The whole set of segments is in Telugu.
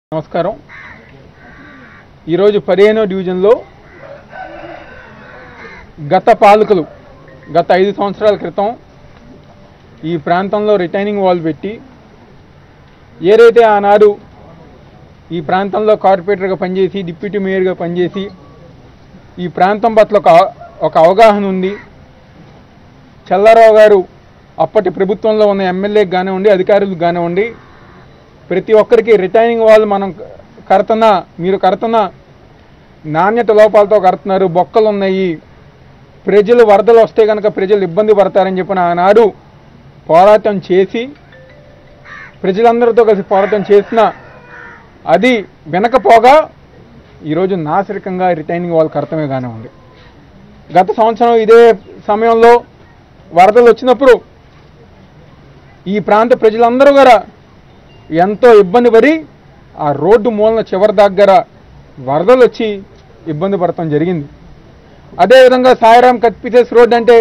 నమస్కారం ఈరోజు పదిహేనో డివిజన్లో గత పాలకులు గత ఐదు సంవత్సరాల క్రితం ఈ ప్రాంతంలో రిటైనింగ్ వాల్ పెట్టి ఏదైతే ఆనాడు ఈ ప్రాంతంలో కార్పొరేటర్గా పనిచేసి డిప్యూటీ మేయర్గా పనిచేసి ఈ ప్రాంతం పట్ల ఒక ఒక అవగాహన ఉంది చల్లారావు గారు అప్పటి ప్రభుత్వంలో ఉన్న ఎమ్మెల్యేకి కానివ్వండి అధికారులకు కానివ్వండి ప్రతి ఒక్కరికి రిటైనింగ్ వాళ్ళు మనం కడుతున్న మీరు కడుతున్న నాణ్యత లోపాలతో కడుతున్నారు బొక్కలు ఉన్నాయి ప్రజలు వరదలు వస్తే కనుక ప్రజలు ఇబ్బంది పడతారని చెప్పిన ఆనాడు పోరాటం చేసి ప్రజలందరితో కలిసి పోరాటం చేసిన అది వెనకపోగా ఈరోజు నాసిరకంగా రిటైనింగ్ వాళ్ళు కడతమే కానివ్వండి గత సంవత్సరం ఇదే సమయంలో వరదలు వచ్చినప్పుడు ఈ ప్రాంత ప్రజలందరూ కూడా ఎంతో ఇబ్బంది పడి ఆ రోడ్డు మూలన చివరి దగ్గర వరదలు వచ్చి ఇబ్బంది పడటం జరిగింది అదేవిధంగా సాయిరాం కత్పిసేస్ రోడ్ అంటే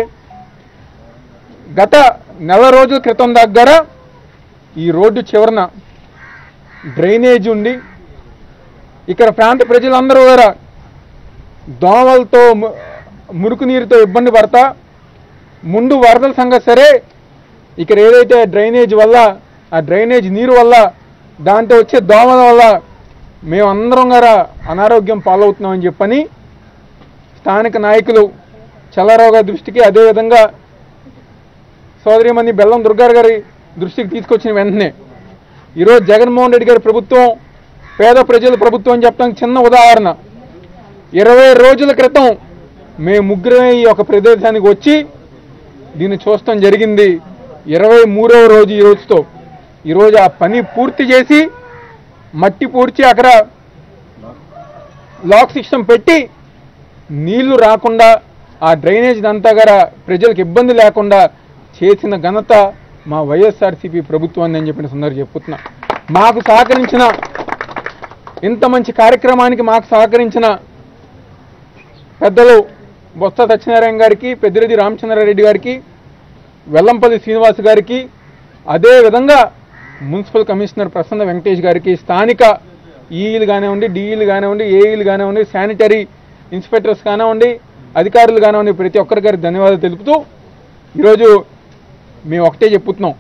గత నెల రోజుల క్రితం దగ్గర ఈ రోడ్డు చివరన డ్రైనేజ్ ఉండి ఇక్కడ ప్రాంత ప్రజలందరూ కూడా దోమలతో ము- మురికి నీరుతో ఇబ్బంది పడతా ముందు వరదల సంగతి సరే ఇక్కడ ఏదైతే డ్రైనేజ్ వల్ల ఆ డ్రైనేజ్ నీరు వల్ల దాంతో వచ్చే దోమల వల్ల మేమందరం గారా అనారోగ్యం పాలవుతున్నామని చెప్పని స్థానిక నాయకులు చల్లారావు గారి దృష్టికి అదేవిధంగా సోదరిమణి బెల్లం దుర్గారు గారి దృష్టికి తీసుకొచ్చిన వెంటనే ఈరోజు జగన్మోహన్ రెడ్డి గారి ప్రభుత్వం పేద ప్రజల ప్రభుత్వం అని చెప్పడానికి చిన్న ఉదాహరణ ఇరవై రోజుల క్రితం మేము ముగ్గురమే ఈ ఒక ప్రదేశానికి వచ్చి దీన్ని చూడటం జరిగింది ఇరవై మూడవ రోజు ఈ రోజుతో ఈరోజు ఆ పని పూర్తి చేసి మట్టి పూడ్చి అక్కడ లాక్ సిస్టమ్ పెట్టి నీళ్లు రాకుండా ఆ డ్రైనేజ్ అంతా గల ప్రజలకు ఇబ్బంది లేకుండా చేసిన ఘనత మా వైఎస్ఆర్సీపీ ప్రభుత్వాన్ని అని చెప్పిన సందర్భం చెప్పుతున్నా మాకు సహకరించిన ఇంత మంచి కార్యక్రమానికి మాకు సహకరించిన పెద్దలు బొత్స సత్యనారాయణ గారికి పెద్దిరెడ్డి రామచంద్రారెడ్డి గారికి వెల్లంపల్లి శ్రీనివాస్ గారికి అదే విధంగా మున్సిపల్ కమిషనర్ ప్రసన్న వెంకటేష్ గారికి స్థానిక ఈఈలు కానివ్వండి డిఈలు కానివ్వండి ఏఈలు కానివ్వండి శానిటరీ ఇన్స్పెక్టర్స్ కానివ్వండి అధికారులు కానివ్వండి ప్రతి ఒక్కరి గారికి ధన్యవాదాలు తెలుపుతూ ఈరోజు మేము ఒకటే చెప్పుతున్నాం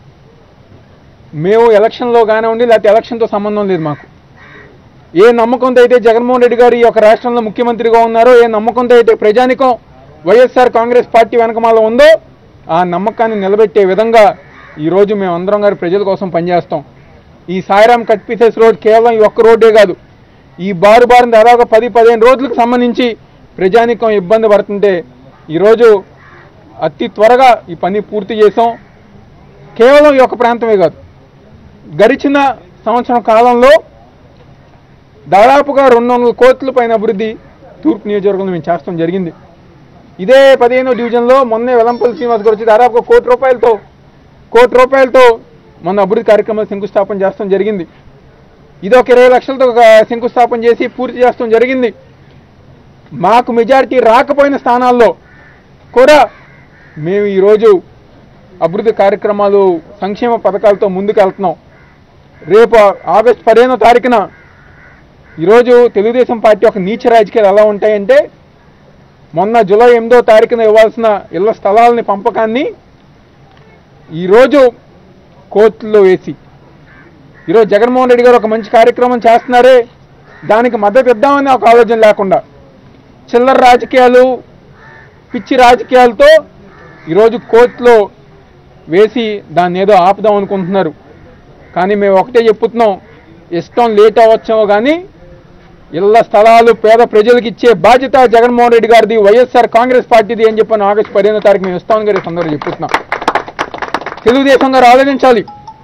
మేము ఎలక్షన్లో కానివ్వండి లేకపోతే ఎలక్షన్తో సంబంధం లేదు మాకు ఏ నమ్మకంతో అయితే జగన్మోహన్ రెడ్డి గారు ఈ యొక్క రాష్ట్రంలో ముఖ్యమంత్రిగా ఉన్నారో ఏ నమ్మకంతో అయితే ప్రజానికం వైఎస్ఆర్ కాంగ్రెస్ పార్టీ వెనకమాల ఉందో ఆ నమ్మకాన్ని నిలబెట్టే విధంగా ఈరోజు మేము అందరం గారి ప్రజల కోసం పనిచేస్తాం ఈ సాయిరామ్ కట్ పీసెస్ రోడ్ కేవలం ఈ ఒక్క రోడ్డే కాదు ఈ బారు బారుని దాదాపు పది పదిహేను రోజులకు సంబంధించి ప్రజానికం ఇబ్బంది పడుతుంటే ఈరోజు అతి త్వరగా ఈ పని పూర్తి చేసాం కేవలం ఈ ఒక్క ప్రాంతమే కాదు గడిచిన సంవత్సరం కాలంలో దాదాపుగా రెండు వందల కోట్ల పైన అభివృద్ధి తూర్పు నియోజకవర్గంలో మేము చేస్తాం జరిగింది ఇదే పదిహేనో డివిజన్లో మొన్నే వెలంపల్లి శ్రీనివాస్ గారు వచ్చి దాదాపు ఒక కోటి రూపాయలతో కోటి రూపాయలతో మొన్న అభివృద్ధి కార్యక్రమాలు శంకుస్థాపన చేస్తాం జరిగింది ఇది ఒక ఇరవై లక్షలతో ఒక శంకుస్థాపన చేసి పూర్తి చేస్తాం జరిగింది మాకు మెజారిటీ రాకపోయిన స్థానాల్లో కూడా మేము ఈరోజు అభివృద్ధి కార్యక్రమాలు సంక్షేమ పథకాలతో ముందుకు వెళ్తున్నాం రేపు ఆగస్టు పదిహేనో తారీఖున ఈరోజు తెలుగుదేశం పార్టీ ఒక నీచ రాజకీయాలు ఎలా ఉంటాయంటే మొన్న జూలై ఎనిమిదో తారీఖున ఇవ్వాల్సిన ఇళ్ల స్థలాలని పంపకాన్ని ఈరోజు కోర్టులో వేసి ఈరోజు జగన్మోహన్ రెడ్డి గారు ఒక మంచి కార్యక్రమం చేస్తున్నారే దానికి మద్దతు ఇద్దామని ఒక ఆలోచన లేకుండా చిల్లర రాజకీయాలు పిచ్చి రాజకీయాలతో ఈరోజు కోర్టులో వేసి దాన్ని ఏదో ఆపుదాం అనుకుంటున్నారు కానీ మేము ఒకటే చెప్పుతున్నాం ఇష్టం లేట్ అవ్వచ్చేమో కానీ ఇళ్ల స్థలాలు పేద ప్రజలకు ఇచ్చే బాధ్యత జగన్మోహన్ రెడ్డి గారిది వైఎస్ఆర్ కాంగ్రెస్ పార్టీది అని చెప్పి ఆగస్టు పదిహేనో తారీఖు మేము ఇస్తామని గారి సందర్భంగా చెప్పుతున్నాం తెలుగుదేశం గారు ఆలోచించాలి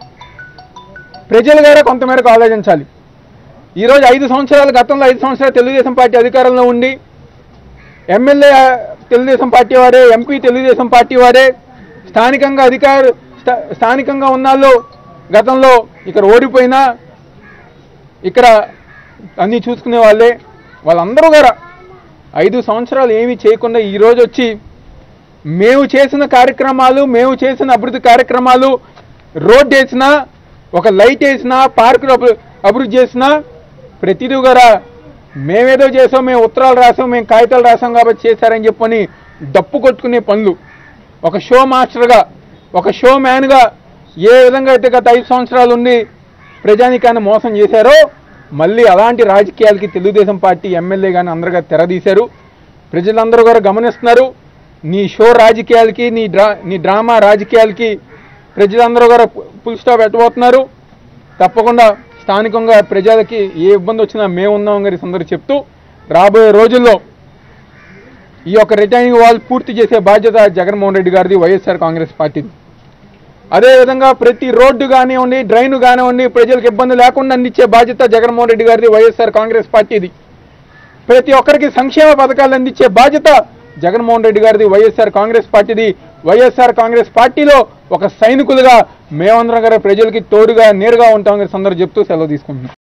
ప్రజలు గారే కొంతమేరకు ఆలోచించాలి ఈరోజు ఐదు సంవత్సరాల గతంలో ఐదు సంవత్సరాలు తెలుగుదేశం పార్టీ అధికారంలో ఉండి ఎమ్మెల్యే తెలుగుదేశం పార్టీ వారే ఎంపీ తెలుగుదేశం పార్టీ వారే స్థానికంగా అధికార స్థా- స్థానికంగా ఉన్నాళ్ళు గతంలో ఇక్కడ ఓడిపోయినా ఇక్కడ అన్నీ చూసుకునే వాళ్ళే వాళ్ళందరూ గారా ఐదు సంవత్సరాలు ఏమీ చేయకుండా ఈ రోజు వచ్చి మేము చేసిన కార్యక్రమాలు మేము చేసిన అభివృద్ధి కార్యక్రమాలు రోడ్ వేసినా ఒక లైట్ వేసినా పార్కులు అభి- అభివృద్ధి చేసినా ప్రతిదీ కూడా మేమేదో చేసాం మేము ఉత్తరాలు రాసాం మేము కాగితాలు రాసాం కాబట్టి చేశారని చెప్పని డప్పు కొట్టుకునే పనులు ఒక షో మాస్టర్గా ఒక షో మ్యాన్గా ఏ విధంగా అయితే గత ఐదు సంవత్సరాలు ఉండి ప్రజానికాన్ని మోసం చేశారో మళ్ళీ అలాంటి రాజకీయాలకి తెలుగుదేశం పార్టీ ఎమ్మెల్యే కానీ అందరుగా తెరదీశారు ప్రజలందరూ కూడా గమనిస్తున్నారు నీ షో రాజకీయాలకి నీ డ్రా నీ డ్రామా రాజకీయాలకి ప్రజలందరూ కూడా ఫుల్ స్టాప్ పెట్టబోతున్నారు తప్పకుండా స్థానికంగా ప్రజలకి ఏ ఇబ్బంది వచ్చినా మేము ఉన్నాం గారి అందరూ చెప్తూ రాబోయే రోజుల్లో ఈ యొక్క రిటైనింగ్ వాల్ పూర్తి చేసే బాధ్యత జగన్మోహన్ రెడ్డి గారిది వైఎస్ఆర్ కాంగ్రెస్ పార్టీది అదేవిధంగా ప్రతి రోడ్డు కానివ్వండి డ్రైన్ కానివ్వండి ప్రజలకు ఇబ్బంది లేకుండా అందించే బాధ్యత జగన్మోహన్ రెడ్డి గారిది వైఎస్ఆర్ కాంగ్రెస్ పార్టీది ప్రతి ఒక్కరికి సంక్షేమ పథకాలు అందించే బాధ్యత జగన్మోహన్ రెడ్డి గారిది వైఎస్ఆర్ కాంగ్రెస్ పార్టీది వైఎస్ఆర్ కాంగ్రెస్ పార్టీలో ఒక సైనికులుగా మేమందరం గారి ప్రజలకి తోడుగా నేరుగా ఉంటామని సందర్భం చెప్తూ సెలవు తీసుకుంటున్నాం